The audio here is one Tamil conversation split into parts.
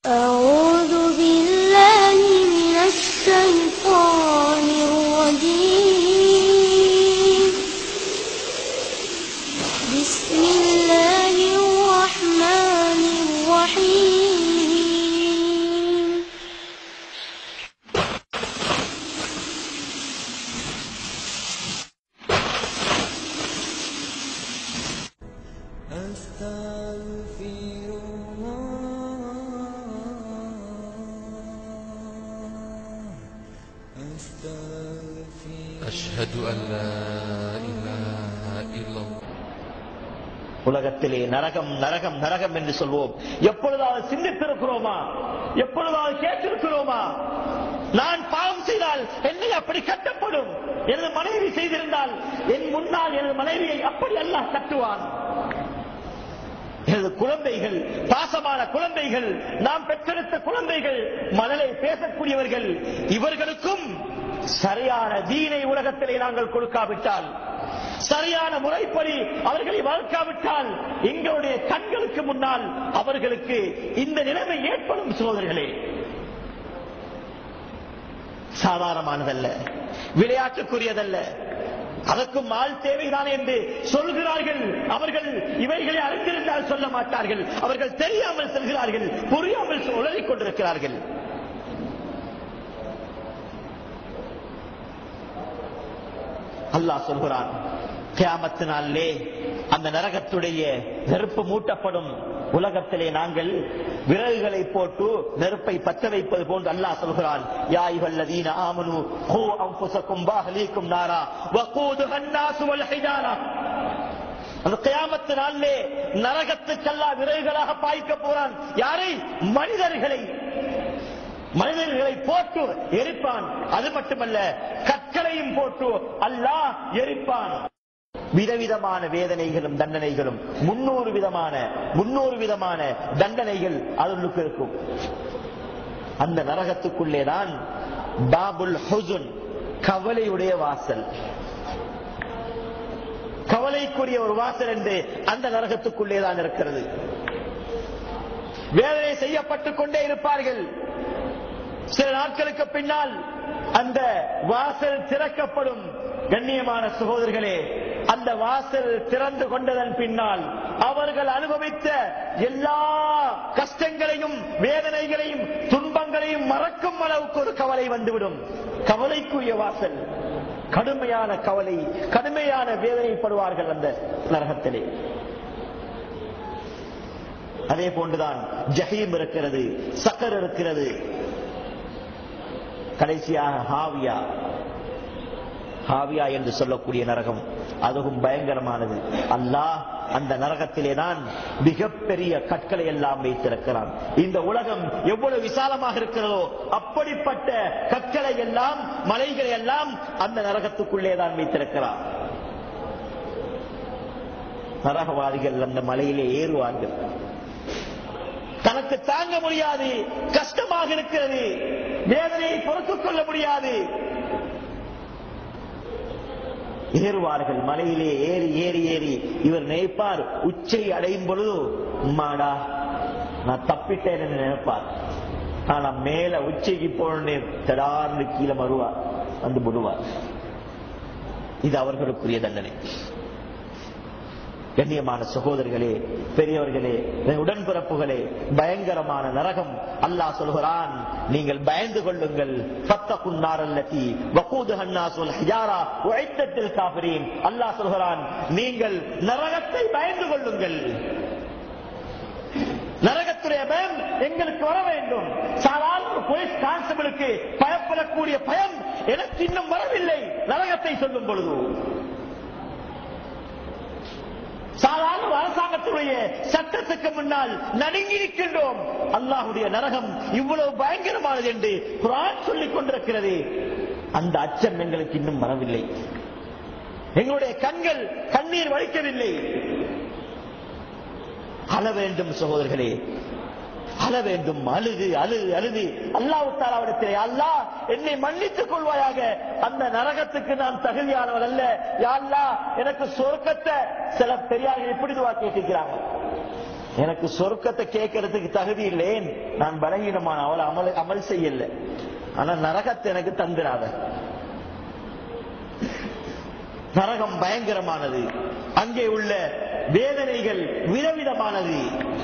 أعوذ بالله من الشيطان الرجيم بسم الله الرحمن الرحيم أستغفر الله أستغفر أشهد أن لا إله إلا الله உலகத்திலே நரகம் நரகம் நரகம் என்று சொல்வோம் எப்பொழுதாவது சிந்தித்திருக்கிறோமா எப்பொழுதாவது கேட்டிருக்கிறோமா நான் பாவம் செய்தால் என்னை அப்படி கட்டப்படும் எனது மனைவி செய்திருந்தால் என் முன்னால் எனது மனைவியை அப்படி அல்லாஹ் கட்டுவான் எனது குழந்தைகள் பாசமான குழந்தைகள் நாம் பெற்றெடுத்த குழந்தைகள் மணலை பேசக்கூடியவர்கள் இவர்களுக்கும் சரியான தீனை உலகத்திலே நாங்கள் கொடுக்காவிட்டால் சரியான முறைப்படி அவர்களை வளர்க்காவிட்டால் எங்களுடைய கண்களுக்கு முன்னால் அவர்களுக்கு இந்த நிலைமை ஏற்படும் சோதர்களே சாதாரணமானதல்ல விளையாட்டுக்குரியதல்ல அதற்கும் ஆள் தேவைதான் என்று சொல்கிறார்கள் அவர்கள் இவைகளை அறிந்திருந்தால் சொல்ல மாட்டார்கள் அவர்கள் தெரியாமல் செல்கிறார்கள் புரியாமல் உளறிக் கொண்டிருக்கிறார்கள் அல்லாஹ் சொல்கிறான் கியாமத்து நாளிலே அந்த நரகத்துடைய நெருப்பு மூட்டப்படும் உலகத்திலே நாங்கள் விறகுகளை போட்டு நெருப்பை பற்ற வைப்பது போன்று அல்லாஹ் சொல்கிறான் யா ஐயுஹல்லதீன ஆமனு ஹூ அன்ஃபுஸக்கும் வஅஹ்லீக்கும் நாரா வகூதுஹா அன்னாசு வல் ஹிஜாரா அந்த கியாமத்து நாளிலே நரகத்துக்கெல்லாம் விறகுகளாக பாய்க்க போறான் யாரை மனிதர்களை மனிதர்களை போட்டு எரிப்பான் அது மட்டுமல்ல கற்களையும் போட்டு அல்லாஹ் எரிப்பான் விதவிதமான வேதனைகளும் தண்டனைகளும் முன்னூறு விதமான முன்னூறு விதமான தண்டனைகள் அதற்கு இருக்கும் அந்த நரகத்துக்குள்ளே தான் பாபுல் ஹுசுன் கவலையுடைய வாசல் கவலைக்குரிய ஒரு வாசல் என்று அந்த நரகத்துக்குள்ளே தான் இருக்கிறது வேதனை செய்யப்பட்டுக் கொண்டே இருப்பார்கள் சில நாட்களுக்கு பின்னால் அந்த வாசல் திறக்கப்படும் கண்ணியமான சகோதரர்களே அந்த வாசல் திறந்து கொண்டதன் பின்னால் அவர்கள் அனுபவித்த எல்லா கஷ்டங்களையும் வேதனைகளையும் துன்பங்களையும் மறக்கும் அளவுக்கு ஒரு கவலை வந்துவிடும் கவலைக்குரிய வாசல் கடுமையான கவலை கடுமையான வேதனைப்படுவார்கள் அந்த நரகத்திலே அதே போன்றுதான் ஜஹீம் இருக்கிறது சக்கர் இருக்கிறது கடைசியாக ஹாவியா ஹாவியா என்று சொல்லக்கூடிய நரகம் அதுவும் பயங்கரமானது அல்லாஹ் அந்த நரகத்திலே தான் மிகப்பெரிய கற்களை எல்லாம் வைத்திருக்கிறான் இந்த உலகம் எவ்வளவு விசாலமாக இருக்கிறதோ அப்படிப்பட்ட கற்களை எல்லாம் மலைகளை எல்லாம் அந்த நரகத்துக்குள்ளே தான் வைத்திருக்கிறான் நரகவாதிகள் அந்த மலையிலே ஏறுவார்கள் தனக்கு தாங்க முடியாது கஷ்டமாக இருக்கிறது வேதனையை பொறுத்துக் கொள்ள முடியாது ஏறுவார்கள் மலையிலே ஏறி ஏறி ஏறி இவர் நினைப்பார் உச்சை அடையும் பொழுது மாடா நான் தப்பிட்டேன் என்று நினைப்பார் ஆனா மேல உச்சைக்கு போனே தடார்ந்து கீழே வருவார் வந்து விடுவார் இது அவர்களுக்குரிய தண்டனை கண்ணியமான சகோதரர்களே பெரியவர்களே என் உடன்பிறப்புகளே பயங்கரமான நரகம் அல்லாஹ் சொல்கிறான் நீங்கள் பயந்து கொள்ளுங்கள் பத்தகுன் நாரல்லதி வகூதுஹா الناس والحجارة وعدت للكافرين அல்லாஹ் சொல்கிறான் நீங்கள் நரகத்தை பயந்து கொள்ளுங்கள் நரகத்துடைய பயம் எங்களுக்கு வர வேண்டும் சாதாரண ஒரு போலீஸ் கான்ஸ்டபிளுக்கு பயப்படக்கூடிய பயம் எனக்கு இன்னும் வரவில்லை நரகத்தை சொல்லும் பொழுது சாதாரண ஒரு அரசாங்கத்துடைய சட்டத்துக்கு முன்னால் நடுங்கி நிற்கின்றோம் அல்லாஹுடைய நரகம் இவ்வளவு பயங்கரமானது என்று குரான் சொல்லிக் கொண்டிருக்கிறது அந்த அச்சம் எங்களுக்கு இன்னும் வரவில்லை எங்களுடைய கண்கள் கண்ணீர் வலிக்கவில்லை அழ வேண்டும் சகோதரர்களே அழ வேண்டும் அழுது அழுது அழுது அல்லாஹ் தாலாவிடத்திலே அல்லாஹ் என்னை மன்னித்துக் கொள்வாயாக அந்த நரகத்துக்கு நான் தகுதியானவன் அல்ல யா அல்லாஹ் எனக்கு சொர்க்கத்தை சில பெரியார்கள் இப்படி துவா கேட்டிருக்கிறாங்க எனக்கு சொர்க்கத்தை கேட்கறதுக்கு தகுதி இல்லேன் நான் பலகீனமான அவள் அமல் அமல் செய்யல ஆனா நரகத்தை எனக்கு தந்துடாத நரகம் பயங்கரமானது அங்கே உள்ள வேதனைகள் விதவிதமானது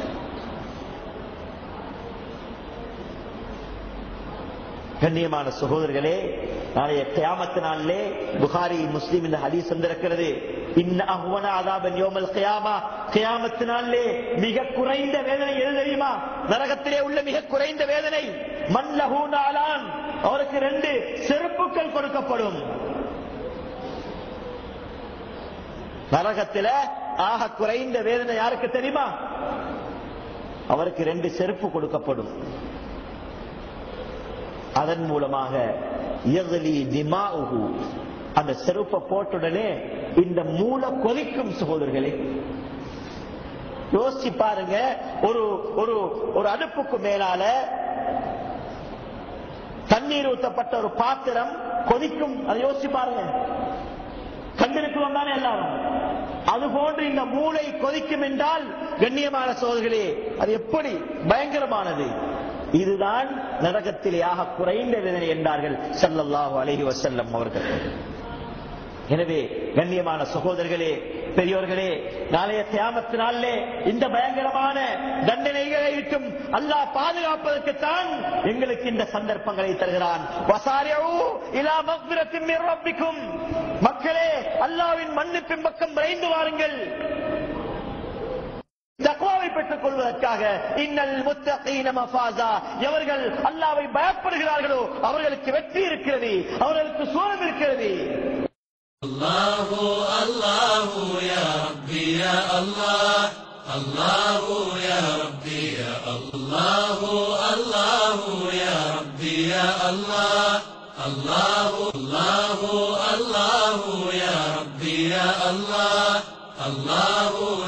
கண்ணியமான சகோதரர்களே நாளைய கியாமத்து நாளிலே புகாரி முஸ்லீம் இந்த ஹதீஸ் வந்திருக்கிறது இன்ன அஹ்வன அதாபன் யோமல் கியாமா கியாமத்து நாளிலே மிக குறைந்த வேதனை எது தெரியுமா நரகத்திலே உள்ள மிக குறைந்த வேதனை மல்லஹூ நாளான் அவருக்கு ரெண்டு செருப்புக்கள் கொடுக்கப்படும் நரகத்தில ஆக குறைந்த வேதனை யாருக்கு தெரியுமா அவருக்கு ரெண்டு செருப்பு கொடுக்கப்படும் அதன் மூலமாக யக்லி திமாஉஹு அந்த செருப்பை போட்டுடனே இந்த மூளை கொதிக்கும் சகோதரர்களே யோசிச்சு பாருங்க ஒரு ஒரு ஒரு அடுப்புக்கு மேலால தண்ணீர் ஊற்றப்பட்ட ஒரு பாத்திரம் கொதிக்கும் அதை யோசிச்சு பாருங்க கண்டிருக்கிறோம் தானே எல்லாரும் அது போன்று இந்த மூளை கொதிக்கும் என்றால் கண்ணியமான சோதர்களே அது எப்படி பயங்கரமானது இதுதான் நரகத்திலே ஆக குறைந்த வேதனை என்றார்கள் ஸல்லல்லாஹு அலைஹி வஸல்லம் அவர்கள் எனவே கண்ணியமான சகோதரர்களே பெரியோர்களே நாளைய தியாமத்து நாளிலே இந்த பயங்கரமான தண்டனைகளை விட்டும் அல்லாஹ் பாதுகாப்பதற்குத்தான் எங்களுக்கு இந்த சந்தர்ப்பங்களை தருகிறான் வசாரியூ இலா மக்பிரத்தின் மிர் ரப்பிக்கும் மக்களே அல்லாஹ்வின் மன்னிப்பின் பக்கம் விரைந்து வாருங்கள் தக்வாவை பெற்றுக் கொள்வதற்காக இன்னல் முத்தகீன மஃபாஸா எவர்கள் அல்லாவை பயப்படுகிறார்களோ அவர்களுக்கு வெற்றி இருக்கிறது அவர்களுக்கு சூரம் இருக்கிறது الله الله يا ربي يا الله الله يا ربي يا الله الله يا ربي يا الله الله الله الله يا ربي يا الله الله